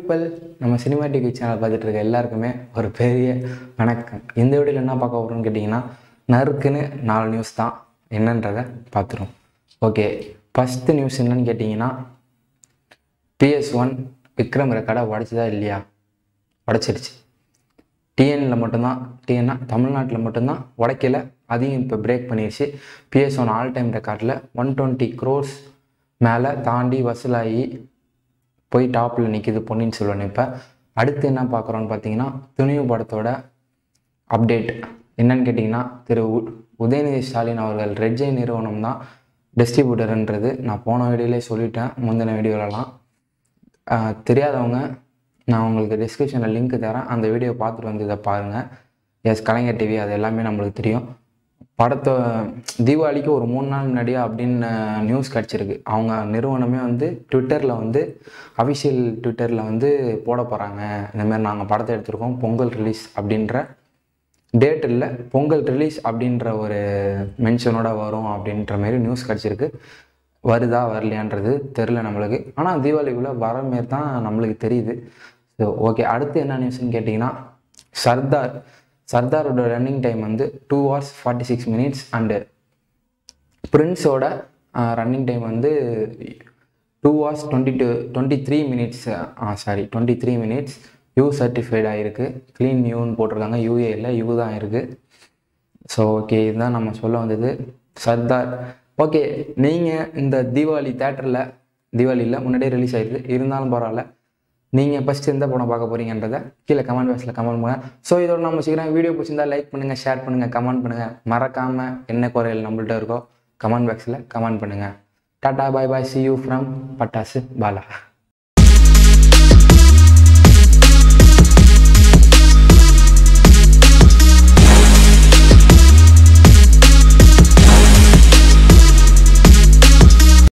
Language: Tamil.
பீப்புள் நம்ம சினிமா டிவி சேனல் பார்த்துட்டு இருக்க எல்லாருக்குமே ஒரு பெரிய வணக்கம் இந்த வீடியோவில் என்ன பார்க்க போகிறோம்னு கேட்டிங்கன்னா நறுக்குன்னு நாலு நியூஸ் தான் என்னன்றதை பார்த்துரும் ஓகே ஃபஸ்ட்டு நியூஸ் என்னன்னு கேட்டிங்கன்னா பிஎஸ் ஒன் விக்ரம் ரெக்கார்டை உடச்சதா இல்லையா உடச்சிருச்சு டிஎன்ல மட்டும்தான் டிஎன்னா தமிழ்நாட்டில் மட்டும்தான் உடைக்கல அதையும் இப்போ பிரேக் பண்ணிடுச்சு பிஎஸ் ஒன் ஆல் டைம் ரெக்கார்டில் ஒன் டுவெண்ட்டி க்ரோர்ஸ் மேலே தாண்டி வசூலாகி போய் டாப்பில் நிற்கிது பொன்னியின் செல்வன் இப்போ அடுத்து என்ன பார்க்குறோன்னு பார்த்தீங்கன்னா துணிவு படத்தோட அப்டேட் என்னன்னு கேட்டிங்கன்னா திரு உ உதயநிதி ஸ்டாலின் அவர்கள் ரெட்ஜை நிறுவனம் தான் டிஸ்ட்ரிபியூட்டர்ன்றது நான் போன வீடியோலே சொல்லிட்டேன் முந்தின வீடியோலலாம் ஆஹ் தெரியாதவங்க நான் உங்களுக்கு டிஸ்கிரிப்ஷனில் லிங்க் தரேன் அந்த வீடியோ பார்த்துட்டு வந்து இதை பாருங்கள் எஸ் கலைஞர் டிவி அது எல்லாமே நம்மளுக்கு தெரியும் படத்தை தீபாவளிக்கு ஒரு மூணு நாள் முன்னாடியே அப்படின்னு நியூஸ் கிடச்சிருக்கு அவங்க நிறுவனமே வந்து ட்விட்டரில் வந்து அஃபிஷியல் ட்விட்டரில் வந்து போட போகிறாங்க இந்தமாதிரி நாங்கள் படத்தை எடுத்திருக்கோம் பொங்கல் ரிலீஸ் அப்படின்ற டேட் இல்லை பொங்கல் ரிலீஸ் அப்படின்ற ஒரு மென்ஷனோட வரும் அப்படின்ற மாதிரி நியூஸ் கிடச்சிருக்கு வருதா வரலையான்றது தெரில நம்மளுக்கு ஆனால் தீபாவளிக்குள்ளே வர மாரி தான் நம்மளுக்கு தெரியுது ஸோ ஓகே அடுத்து என்ன நியூஸ்னு கேட்டிங்கன்னா சர்தார் சர்தாரோட ரன்னிங் டைம் வந்து two hours forty six minutes and பிரின்ஸோட ரன்னிங் டைம் வந்து two hours twenty two twenty three minutes sorry twenty three minutes U certified ஆகிருக்கு க்ளீன் யூன்னு போட்டிருக்காங்க யூஏ இல்லை யூ தான் இருக்குது ஸோ ஓகே இதுதான் நம்ம சொல்ல வந்தது சர்தார் ஓகே நீங்கள் இந்த தீபாவளி தேட்டரில் தீபாவளியில் முன்னாடியே ரிலீஸ் ஆயிருக்கு இருந்தாலும் பரவாயில்ல நீங்கள் ஃபஸ்ட்டு எந்த படம் பார்க்க போகிறீங்கன்றதை கீழே கமெண்ட் பாக்ஸில் கமெண்ட் பண்ணுங்கள் ஸோ இதோட நம்ம சீக்கிரம் வீடியோ பிடிச்சிருந்தா லைக் பண்ணுங்கள் ஷேர் பண்ணுங்கள் கமெண்ட் பண்ணுங்கள் மறக்காமல் என்ன குறைகள் நம்மள்ட்ட இருக்கோ கமெண்ட் பாக்ஸில் கமெண்ட் பண்ணுங்கள் tata bye bye see you from Pattasu Bala